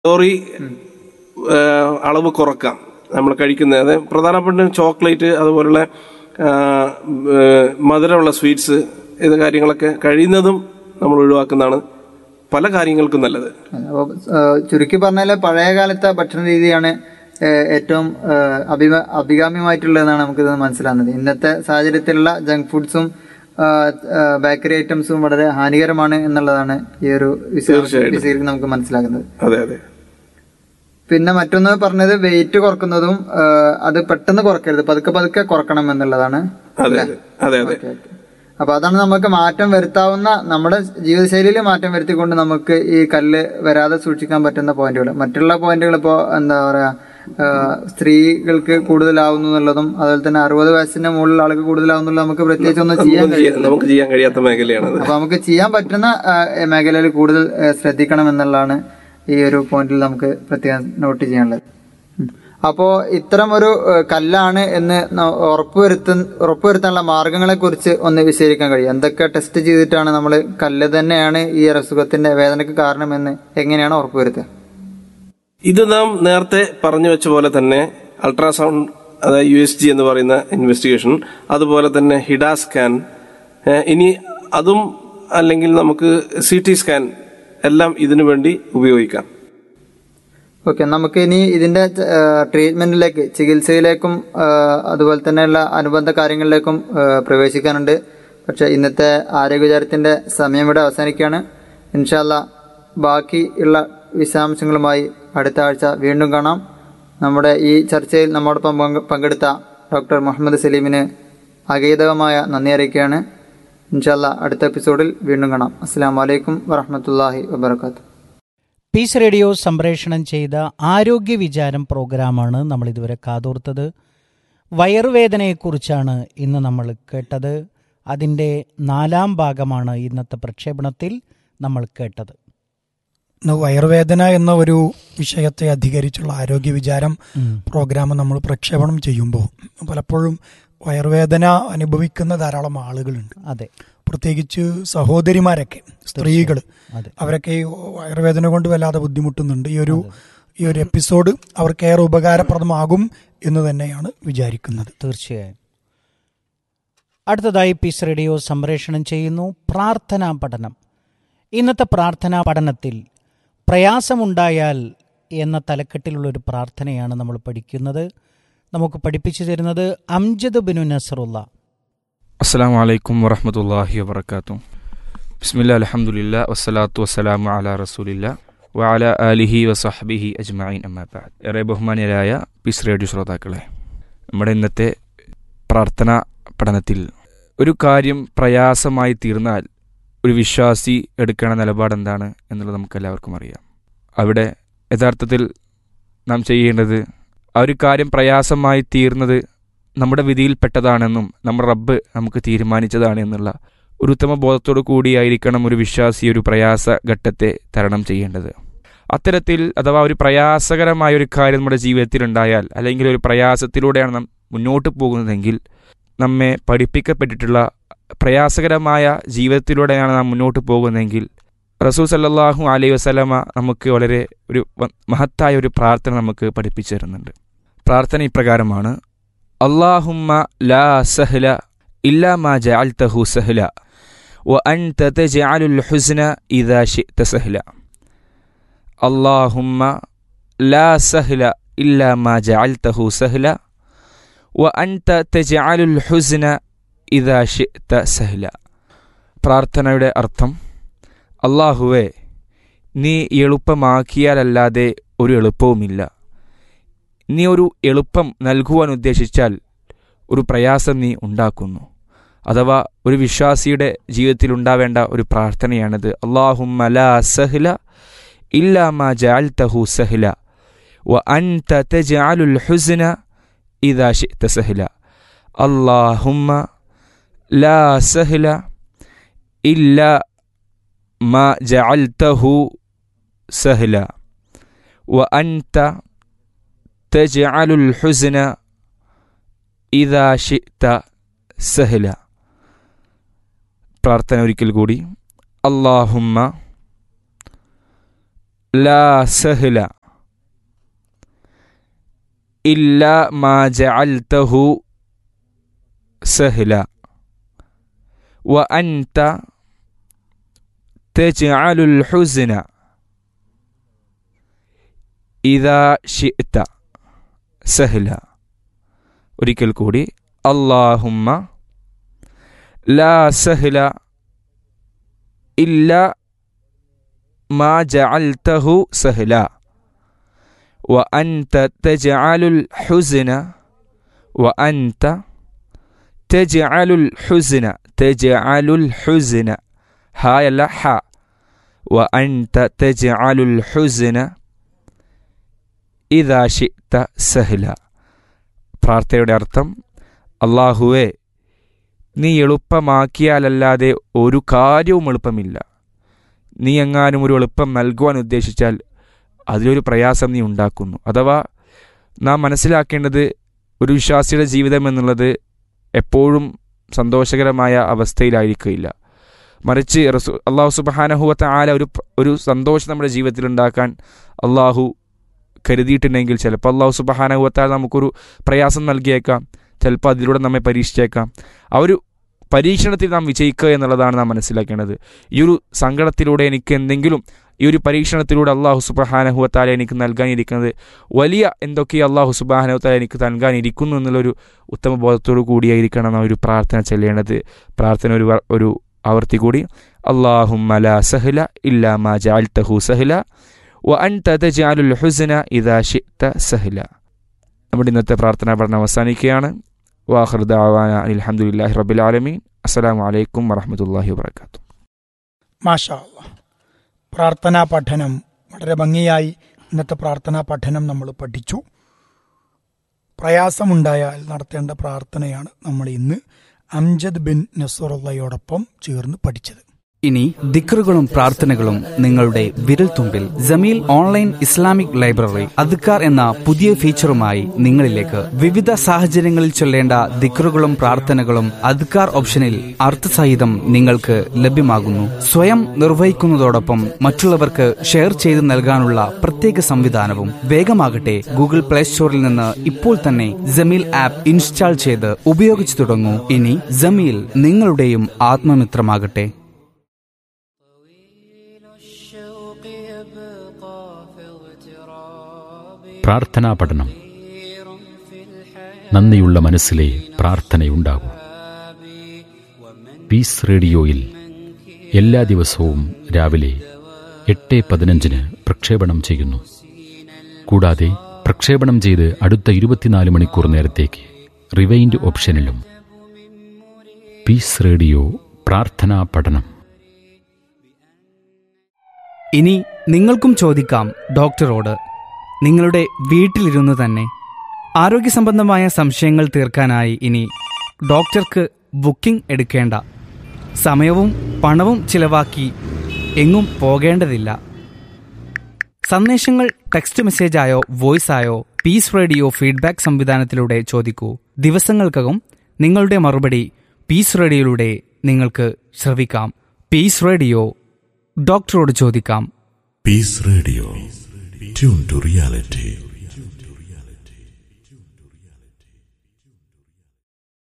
Calorie ഏഹ്, അളവ് കുറക്കാം നമ്മൾ കഴിക്കുന്നത് അത് പ്രധാനപ്പെട്ട ചോക്ലേറ്റ് അതുപോലുള്ള ആ, ഏഹ്, മധുരമുള്ള സ്വീറ്റ്സ് ഇത് കാര്യങ്ങളൊക്കെ കഴിയുന്നതും നമ്മൾ ഒഴിവാക്കുന്നതാണ് പല കാര്യങ്ങൾക്കും നല്ലത് അപ്പോൾ ചുരുക്കി പറഞ്ഞാൽ പഴയ കാലത്തെ ഭക്ഷണ രീതിയാണ് ഏഹ്, ഏറ്റവും ഏഹ്, അഭിമ അഭികാമ്യമായിട്ടുള്ളതെന്നാണ് നമുക്കിത് മനസ്സിലാകുന്നത് ഇന്നത്തെ സാഹചര്യത്തിലുള്ള ജങ്ക് ഫുഡ്സും ബേക്കറി ഐറ്റംസും വളരെ ഹാനികരമാണ് എന്നുള്ളതാണ് ഈ ഒരു വിശദീകരണം നമുക്ക് മനസ്സിലാക്കുന്നത് അതെ അതെ പിന്നെ മറ്റൊന്ന് പറഞ്ഞത് വെയിറ്റ് കുറക്കുന്നതും ഏഹ്, അത് പെട്ടെന്ന് കുറക്കരുത് പതുക്കെ പതുക്കെ കുറക്കണം എന്നുള്ളതാണ് അതെ അതെ അതെ അതെ ഓക്കെ, ഓക്കെ. അപ്പൊ അതാണ് നമുക്ക് മാറ്റം വരുത്താവുന്ന നമ്മുടെ ജീവിതശൈലിയിൽ മാറ്റം വരുത്തിക്കൊണ്ട് നമുക്ക് ഈ കല്ല് വരാതെ സൂക്ഷിക്കാൻ പറ്റുന്ന പോയിന്റുകൾ മറ്റുള്ള പോയിന്റുകൾ ഇപ്പോൾ എന്താ പറയാ ആ, സ്ത്രീകൾക്ക് കൂടുതലാവുന്നു എന്നുള്ളതും അതുപോലെ തന്നെ അറുപത് വയസ്സിന്റെ മുകളിൽ ആൾക്ക് കൂടുതലാവുന്നുള്ളത് നമുക്ക് പ്രത്യേകിച്ച് ഒന്നും ചെയ്യാൻ നമുക്ക് ചെയ്യാൻ- നമുക്ക് ചെയ്യാൻ കഴിയാത്ത മേഖലയാണത് അപ്പൊ നമുക്ക് ചെയ്യാൻ പറ്റുന്ന ആ, മേഖലയിൽ കൂടുതൽ ആ, ശ്രദ്ധിക്കണം എന്നുള്ളതാണ് ഈ ഒരു പോയിന്റിൽ നമുക്ക് പ്രത്യേകം നോട്ട് ചെയ്യാനുള്ളത് ഉം. അപ്പോ ഇത്തരം ഒരു ആ, കല്ലാണ് എന്ന് ന- ഉറപ്പുവരുത്ത ഉറപ്പുവരുത്താനുള്ള മാർഗങ്ങളെ കുറിച്ച് ഒന്ന് വിശദീകരിക്കാൻ കഴിയും എന്തൊക്കെ ടെസ്റ്റ് ചെയ്തിട്ടാണ് നമ്മൾ കല്ല് തന്നെയാണ് ഈ അസുഖത്തിന്റെ വേദനയ്ക്ക് കാരണമെന്ന് എങ്ങനെയാണ് ഉറപ്പുവരുത്തുക ഇത് നാം നേരത്തെ പറഞ്ഞു വെച്ച പോലെ തന്നെ അൾട്രാസൗണ്ട് അതായത് യു എസ് ജി എന്ന് പറയുന്ന ഇൻവെസ്റ്റിഗേഷൻ അതുപോലെ തന്നെ ഹിഡ സ്കാൻ ഏഹ് ഇനി അതും അല്ലെങ്കിൽ നമുക്ക് സി ടി സ്കാൻ എല്ലാം ഇതിനു വേണ്ടി ഉപയോഗിക്കാം ഓക്കെ നമുക്ക് ഇനി ഇതിന്റെ ട്രീറ്റ്മെന്റിലേക്ക് ചികിത്സയിലേക്കും ആ, അതുപോലെ തന്നെയുള്ള അനുബന്ധ കാര്യങ്ങളിലേക്കും ആ, പ്രവേശിക്കാനുണ്ട് പക്ഷെ ഇന്നത്തെ ആരോഗ്യചാരത്തിന്റെ സമയം ഇവിടെ അവസാനിക്കുകയാണ് ഇൻഷാല്ല ബാക്കി ഉള്ള വിശദാംശങ്ങളുമായി അടുത്ത ആഴ്ച വീണ്ടും കാണാം നമ്മുടെ ഈ ചർച്ചയിൽ നമ്മോടൊപ്പം പങ്കെ- പങ്കെടുത്ത ഡോക്ടർ മുഹമ്മദ് സലീമിന് അഗീതകമായ നന്ദി അറിയിക്കുകയാണ് ഇൻഷാല്ല അടുത്ത എപ്പിസോഡിൽ വീണ്ടും കാണാം അസ്സാം വലൈക്കും വറഹമത്തല്ലാഹി വബർക്കാത്തു പീസ് റേഡിയോ സംപ്രേഷണം ചെയ്ത ആരോഗ്യ വിചാരം പ്രോഗ്രാമാണ് നമ്മൾ ഇതുവരെ കാതോർത്തത് വയറുവേദനയെക്കുറിച്ചാണ് ഇന്ന് നമ്മൾ കേട്ടത് അതിൻ്റെ നാലാം ഭാഗമാണ് ഇന്നത്തെ പ്രക്ഷേപണത്തിൽ നമ്മൾ കേട്ടത് ഇന്ന് വയറുവേദന എന്ന ഒരു വിഷയത്തെ അധികരിച്ചുള്ള ആരോഗ്യ വിചാരം പ്രോഗ്രാം നമ്മൾ പ്രക്ഷേപണം ചെയ്യുമ്പോൾ പലപ്പോഴും വയറുവേദന അനുഭവിക്കുന്ന ധാരാളം ആളുകളുണ്ട് അതെ പ്രത്യേകിച്ച് സഹോദരിമാരൊക്കെ സ്ത്രീകൾ അതെ. അവരൊക്കെ ഈ വയറുവേദന കൊണ്ട് വല്ലാതെ ബുദ്ധിമുട്ടുന്നുണ്ട് ഈ ഒരു ഈ ഒരു എപ്പിസോഡ് അവർക്ക് ഏറെ ഉപകാരപ്രദമാകും എന്ന് തന്നെയാണ് വിചാരിക്കുന്നത് തീർച്ചയായും അടുത്തതായി പീസ് റേഡിയോ സംപ്രേഷണം ചെയ്യുന്നു പ്രാർത്ഥനാ പഠനം ഇന്നത്തെ പ്രാർത്ഥനാ പഠനത്തിൽ പ്രയാസമുണ്ടായാൽ എന്ന തലക്കെട്ടിലുള്ള ഒരു പ്രാർത്ഥനയാണ് നമ്മൾ പഠിക്കുന്നത് നമുക്ക് പഠിപ്പിച്ചു തരുന്നത് അംജദ് ബിനു നസറുള്ള അസ്സാം വലൈക്കും വറഹമത്തല്ലാഹി വബർക്കാത്തു ബിസ്മില്ല അലഹമുല്ല വസ്സലാത്തു വസ്സലാമു അല റസൂലില്ല വഅല ആലിഹി വസഹബിഹി അജ്മഈൻ അമ്മാബാദ് ഏറെ ബഹുമാന്യരായ പീസ് റേഡിയോ ശ്രോതാക്കളെ നമ്മുടെ ഇന്നത്തെ പ്രാർത്ഥനാ പഠനത്തിൽ ഒരു കാര്യം പ്രയാസമായി തീർന്നാൽ ഒരു വിശ്വാസി എടുക്കേണ്ട നിലപാട് എന്താണ് എന്നുള്ളത് നമുക്കെല്ലാവർക്കും അറിയാം അവിടെ യഥാർത്ഥത്തിൽ നാം ചെയ്യേണ്ടത് ആ ഒരു കാര്യം പ്രയാസമായി തീർന്നത് നമ്മുടെ വിധിയിൽപ്പെട്ടതാണെന്നും നമ്മുടെ റബ്ബ് നമുക്ക് തീരുമാനിച്ചതാണ് എന്നുള്ള ഒരു ഉത്തമ ബോധത്തോടു കൂടിയായിരിക്കണം ഒരു വിശ്വാസി ഒരു പ്രയാസ ഘട്ടത്തെ തരണം ചെയ്യേണ്ടത് അത്തരത്തിൽ അഥവാ ഒരു പ്രയാസകരമായ ഒരു കാര്യം നമ്മുടെ ജീവിതത്തിൽ ഉണ്ടായാൽ അല്ലെങ്കിൽ ഒരു പ്രയാസത്തിലൂടെയാണ് നാം മുന്നോട്ട് പോകുന്നതെങ്കിൽ നമ്മെ പഠിപ്പിക്കപ്പെട്ടിട്ടുള്ള പ്രയാസകരമായ ജീവിതത്തിലൂടെയാണ് നാം മുന്നോട്ട് പോകുന്നതെങ്കിൽ റസൂൽ സല്ലല്ലാഹു അലൈഹി വസല്ലമ നമുക്ക് വളരെ ഒരു വ- മഹത്തായ ഒരു പ്രാർത്ഥന നമുക്ക് പഠിപ്പിച്ചു തരുന്നുണ്ട് പ്രാർത്ഥന ഇപ്രകാരമാണ് അള്ളാഹുമ്മ ലാ സഹ്ല ഇല്ലാ മാ ജഅൽതഹു സഹ്ല وأنت تجعل الحزن إذا شئت سهلا اللهم لا سهل إلا ما جعلته سهلا وأنت تجعل الحزن إذا شئت سهلا പ്രാർത്ഥനയുടെ അർത്ഥം അള്ളാഹുവെ നീ എളുപ്പമാക്കിയാലല്ലാതെ ഒരു എളുപ്പവുമില്ല നീ ഒരു എളുപ്പം നൽകുവാൻ ഉദ്ദേശിച്ചാൽ ഒരു പ്രയാസം നീ ഉണ്ടാക്കുന്നു അഥവാ ഒരു വിശ്വാസിയുടെ ജീവിതത്തിൽ ഉണ്ടാവേണ്ട ഒരു പ്രാർത്ഥനയാണിത് അള്ളാഹുമ്മ ലാ സഹ്ല ഇല്ലാ മാ ജഅൽതഹു സഹ്ല വ അൻത തജഅലുൽ ഹുസ്ന ഇദാ ശിഅത സഹ്ല അള്ളാഹുമ്മ ലാ സഹ്ല ഇല്ലാ മാ ജഅൽതഹു സഹ്ല വ അൻത തജഅലുൽ ഹുസ്ന ഇദാ ശിഅത സഹ്ല പ്രാർത്ഥന ഒരിക്കൽ കൂടി അള്ളാഹുമ്മ لا سهل إلا ما جعلته سهلا وأنت تجعل الحزن إذا شئت سهلا ഒരിക്കൽ കൂടി അള്ളാഹുമ്മ ലാ സഹ്ല ഇല്ല മാ ജഅൽതഹു സഹ്ല وأنت تجعل الحزن وأنت تجعل الحزن تجعل الحزن هاي لا ح وأنت تجعل الحزن إذا شئت سهلا പ്രാർത്ഥനയുടെ അർത്ഥം അള്ളാഹുവെ നീ എളുപ്പമാക്കിയാലല്ലാതെ ഒരു കാര്യവും എളുപ്പമില്ല നീ എങ്ങാനും ഒരു എളുപ്പം നൽകുവാൻ ഉദ്ദേശിച്ചാൽ അതിലൊരു പ്രയാസം നീ ഉണ്ടാക്കുന്നു അഥവാ നാം മനസ്സിലാക്കേണ്ടത് ഒരു വിശ്വാസിയുടെ ജീവിതം എന്നുള്ളത് എപ്പോഴും സന്തോഷകരമായ അവസ്ഥയിലായിരിക്കില്ല മറിച്ച് റസൂ അള്ളാഹു സുബഹാനഹുവത്ത ആല ഒരു ഒരു സന്തോഷം നമ്മുടെ ജീവിതത്തിൽ ഉണ്ടാക്കാൻ അള്ളാഹു കരുതിയിട്ടുണ്ടെങ്കിൽ ചിലപ്പോൾ അള്ളാഹു സുബഹാനഹുവത്താൽ നമുക്കൊരു പ്രയാസം നൽകിയേക്കാം ചിലപ്പോൾ അതിലൂടെ നമ്മെ പരീക്ഷിച്ചേക്കാം ആ ഒരു പരീക്ഷണത്തിൽ നാം വിജയിക്കുക എന്നുള്ളതാണ് നാം മനസ്സിലാക്കേണ്ടത് ഈ ഒരു സങ്കടത്തിലൂടെ എനിക്ക് എന്തെങ്കിലും ഈ ഒരു പരീക്ഷണത്തിലൂടെ അള്ളാഹു സുബഹാനഹുവത്താല എനിക്ക് നൽകാനിരിക്കുന്നത് വലിയ എന്തൊക്കെ അള്ളാഹു സുബാനഹുത്താല എനിക്ക് നൽകാനിരിക്കുന്നു എന്നുള്ളൊരു ഉത്തമ ബോധത്തോടു കൂടിയായിരിക്കണം ആ ഒരു പ്രാർത്ഥന ചെല്ലേണ്ടത് പ്രാർത്ഥന ഒരു വ- ഒരു ആവർത്തി കൂടി അള്ളാഹുമ്മ ലാ സഹ്ല ഇല്ലാ മാ ജഅൽതഹു സഹ്ല വ അൻത തജഅലുൽ ഹുസ്ന ഇദാ ശിഅത സഹ്ല നമ്മുടെ ഇന്നത്തെ പ്രാർത്ഥനാ പഠനം അവസാനിക്കുകയാണ് വാഖിർ ദഅവാന അൽഹംദുലില്ലാഹി റബ്ബിൽ ആലമീൻ അസ്സലാമു അലൈക്കും വറഹ്മത്തുള്ളാഹി വബറകാതുഹു മാഷാ അല്ലാ. പ്രാർത്ഥനാ പഠനം വളരെ ഭംഗിയായി ഇന്നത്തെ പ്രാർത്ഥനാ പഠനം നമ്മൾ പഠിച്ചു പ്രയാസമുണ്ടായാൽ നടത്തേണ്ട പ്രാർത്ഥനയാണ് നമ്മൾ ഇന്ന് അംജദ് ബിൻ നസറുള്ളയോടൊപ്പം ചേർന്ന് പഠിച്ചത് ഇനി ദിക്റുകളും പ്രാർത്ഥനകളും നിങ്ങളുടെ വിരൽത്തുമ്പിൽ ജമീൽ ഓൺലൈൻ ഇസ്ലാമിക് ലൈബ്രറി അദ്ക്കാർ എന്ന പുതിയ ഫീച്ചറുമായി നിങ്ങളിലേക്ക് വിവിധ സാഹചര്യങ്ങളിൽ ചൊല്ലേണ്ട ദിക്റുകളും പ്രാർത്ഥനകളും അദ്ക്കാർ ഓപ്ഷനിൽ അർത്ഥസഹിതം നിങ്ങൾക്ക് ലഭ്യമാകുന്നു സ്വയം നിർവഹിക്കുന്നതോടൊപ്പം മറ്റുള്ളവർക്ക് ഷെയർ ചെയ്ത് നൽകാനുള്ള പ്രത്യേക സംവിധാനവും വേഗമാകട്ടെ ഗൂഗിൾ പ്ലേ സ്റ്റോറിൽ നിന്ന് ഇപ്പോൾ തന്നെ ജമീൽ ആപ്പ് ഇൻസ്റ്റാൾ ചെയ്ത് ഉപയോഗിച്ചു തുടങ്ങൂ ഇനി ജമീൽ നിങ്ങളുടെയും ആത്മമിത്രമാകട്ടെ പ്രാർത്ഥനാ പഠനം നന്ദിയുള്ള മനസ്സിലെ പ്രാർത്ഥനയുണ്ടാകൂ പീസ് റേഡിയോയിൽ എല്ലാ ദിവസവും രാവിലെ എട്ട് പതിനഞ്ചിന് പ്രക്ഷേപണം ചെയ്യുന്നു കൂടാതെ പ്രക്ഷേപണം ചെയ്ത് അടുത്ത ഇരുപത്തിനാല് മണിക്കൂർ നേരത്തേക്ക് റിവൈൻഡ് ഓപ്ഷനിലും പീസ് റേഡിയോ പ്രാർത്ഥനാ പഠനം ഇനി നിങ്ങൾക്കും ചോദിക്കാം ഡോക്ടറോട് നിങ്ങളുടെ വീട്ടിലിരുന്ന് തന്നെ ആരോഗ്യ സംബന്ധമായ സംശയങ്ങൾ തീർക്കാനായി ഇനി ഡോക്ടർക്ക് ബുക്കിംഗ് എടുക്കേണ്ട സമയവും പണവും ചിലവാക്കി എങ്ങും പോകേണ്ടതില്ല സന്ദേശങ്ങൾ ടെക്സ്റ്റ് മെസ്സേജായോ വോയിസായോ പീസ് റേഡിയോ ഫീഡ്ബാക്ക് സംവിധാനത്തിലൂടെ ചോദിക്കൂ ദിവസങ്ങൾക്കകം നിങ്ങളുടെ മറുപടി പീസ് റേഡിയോയിലൂടെ നിങ്ങൾക്ക് ശ്രവിക്കാം പീസ് റേഡിയോ ഡോക്ടറോട് ചോദിക്കാം Peace Radio. Tune to reality.